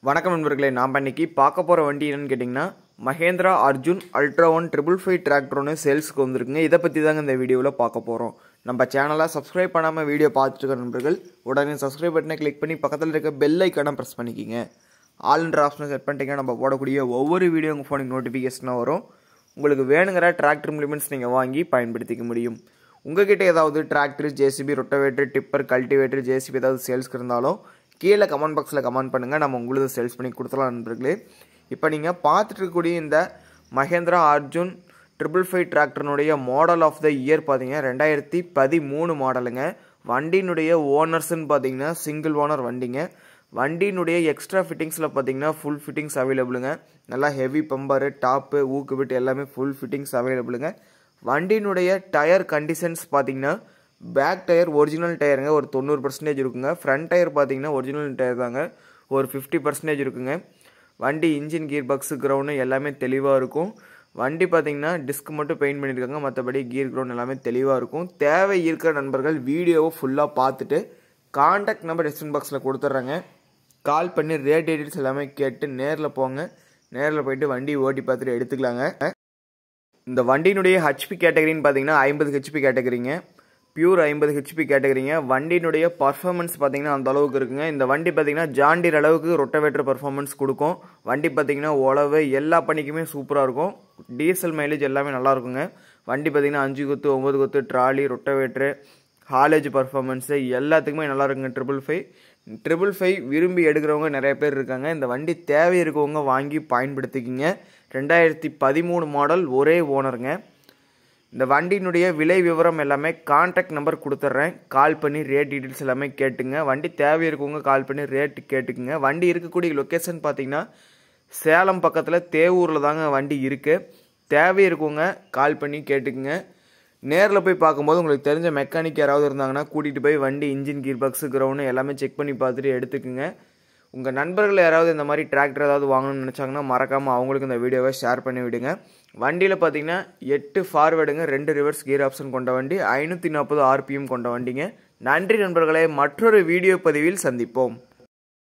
வணக்கம் நண்பர்களே நாம் இன்னைக்கு பார்க்க போகிற வண்டி என்னன்னு கேட்டிங்கன்னா Mahindra Arjun ultra one triple five tractor ஒன்று சேல்ஸுக்கு வந்திருக்குங்க இதை பற்றி தாங்க இந்த வீடியோவில் பார்க்க போகிறோம் நம்ம சேனலை சப்ஸ்கிரைப் பண்ணாமல் வீடியோ பார்த்துட்டு இருக்க நண்பர்கள் உடனே சப்ஸ்கிரைப் பட்டனை கிளிக் பண்ணி பக்கத்தில் இருக்க பெல் ஐக்கானை ப்ரெஸ் பண்ணிக்கிங்க ஆல்ன்ற ஆப்ஷனை செட் பண்ணிட்டீங்கன்னா நம்ம போடக்கூடிய ஒவ்வொரு வீடியோ உங்கள் ஃபோனுக்கு நோட்டிஃபிகேஷனாக வரும் உங்களுக்கு வேணுங்கிற டிராக்டர் இம்ப்ளிமெண்ட்ஸ் நீங்கள் வாங்கி பயன்படுத்திக்க முடியும் உங்ககிட்ட ஏதாவது tractor JCB rotavator tipper cultivator JCB ஏதாவது சேல்ஸ்க்கு இருந்தாலும் கீழே கமெண்ட் பாக்ஸில் கமெண்ட் பண்ணுங்கள் நம்ம உங்களுக்கு சேல்ஸ் பண்ணி கொடுத்துலாம் நண்பர்களே இப்போ நீங்கள் பார்த்துட்டு இருக்கக்கூடிய இந்த மகேந்திரா அர்ஜுன் ட்ரிபிள் ஃபைவ் டிராக்டர்னுடைய மாடல் ஆஃப் த இயர் பார்த்தீங்கன்னா ரெண்டாயிரத்தி பதிமூணு மாடலுங்க வண்டியினுடைய ஓனர்ஸ்ன்னு பார்த்தீங்கன்னா சிங்கிள் ஓனர் வண்டிங்க வண்டியினுடைய எக்ஸ்ட்ரா ஃபிட்டிங்ஸில் பார்த்தீங்கன்னா ஃபுல் ஃபிட்டிங்ஸ் அவைலபிளுங்க நல்லா ஹெவி பம்பரு டாப்பு ஊக்கு விட்டு எல்லாமே ஃபுல் ஃபிட்டிங்ஸ் அவைலபிளுங்க வண்டியினுடைய டயர் கண்டிஷன்ஸ் பார்த்தீங்கன்னா பேக் டயர் ஒரிஜினல் டயருங்க ஒரு தொண்ணூறு பர்சன்டேஜ் இருக்குங்க ஃப்ரண்ட் டயர் பார்த்தீங்கன்னா ஒரிஜினல் டயர் தாங்க ஒரு ஃபிஃப்டி பர்சன்டேஜ் இருக்குங்க வண்டி இன்ஜின் கியர் பக்ஸு கிரவுண்டு எல்லாமே தெளிவாக இருக்கும் வண்டி பார்த்தீங்கன்னா டிஸ்க் மட்டும் பெயிண்ட் பண்ணியிருக்காங்க மற்றபடி கியர் கிரவுண்ட் எல்லாமே தெளிவாக இருக்கும் தேவை இருக்கிற நண்பர்கள் வீடியோவை ஃபுல்லாக பார்த்துட்டு காண்டாக்ட் நம்பர் டிஸ்கிரிப்ஷன் பாக்ஸில் கொடுத்துட்றாங்க கால் பண்ணி ரேட் டீட்டெயில்ஸ் எல்லாமே கேட்டு நேரில் போங்க நேரில் போயிட்டு வண்டி ஓட்டி பார்த்துட்டு எடுத்துக்கலாங்க இந்த வண்டியினுடைய ஹெச்பி கேட்டகரின்னு பார்த்தீங்கன்னா ஐம்பது ஹெச்பி கேட்டகரிங்க பியூர் ஐம்பது ஹெச்பி கேட்டகரிங்க வண்டியினுடைய பர்ஃபார்மன்ஸ் பார்த்தீங்கன்னா அந்த அளவுக்கு இருக்குங்க இந்த வண்டி பார்த்தீங்கன்னா ஜாண்டிர் அளவுக்கு ரொட்டவேட்டர் பர்ஃபார்மன்ஸ் கொடுக்கும் வண்டி பார்த்தீங்கன்னா உழவு எல்லா பணிக்குமே சூப்பராக இருக்கும் டீசல் மைலேஜ் எல்லாமே நல்லா இருக்குங்க வண்டி பார்த்தீங்கன்னா அஞ்சு கொத்து ஒம்பது கொத்து ட்ராலி ரொட்டவேட்ரு ஹாலேஜ் பர்ஃபார்மன்ஸு எல்லாத்துக்குமே நல்லா இருக்குங்க ட்ரிபிள் ஃபைவ் ட்ரிபிள் ஃபைவ் விரும்பி எடுக்கிறவங்க நிறைய பேர் இருக்காங்க இந்த வண்டி தேவை இருக்கவங்க வாங்கி பயன்படுத்திக்கிங்க ரெண்டாயிரத்தி பதிமூணு மாடல் ஒரே ஓனருங்க இந்த வண்டியினுடைய விலை விவரம் எல்லாமே கான்டாக்ட் நம்பர் கொடுத்துட்றேன் கால் பண்ணி ரேட் டீட்டெயில்ஸ் எல்லாமே கேட்டுங்க வண்டி தேவை இருக்கவங்க கால் பண்ணி ரேட் கேட்டுக்குங்க வண்டி இருக்கக்கூடிய லொக்கேஷன் பார்த்தீங்கன்னா சேலம் பக்கத்தில் தேவூரில் தாங்க வண்டி இருக்குது தேவை இருக்கவங்க கால் பண்ணி கேட்டுக்குங்க நேரில் போய் பார்க்கும்போது உங்களுக்கு தெரிஞ்ச மெக்கானிக் யாராவது இருந்தாங்கன்னா கூட்டிகிட்டு போய் வண்டி இன்ஜின் கீர் பக்ஸு கிரவுண்டு எல்லாமே செக் பண்ணி பார்த்துட்டு எடுத்துக்குங்க உங்கள் நண்பர்கள் யாராவது இந்த மாதிரி டிராக்டர் ஏதாவது வாங்கணும்னு நினச்சாங்கன்னா மறக்காமல் அவங்களுக்கு இந்த வீடியோவை ஷேர் பண்ணி விடுங்க வண்டியில் பார்த்தீங்கன்னா எட்டு ஃபார்வேர்டுங்க ரெண்டு ரிவர்ஸ் கியர் ஆப்ஷன் கொண்ட வண்டி ஐநூற்றி நாற்பது ஆர்பிஎம் கொண்ட வண்டிங்க நன்றி நண்பர்களே மற்றொரு வீடியோ பதிவில் சந்திப்போம்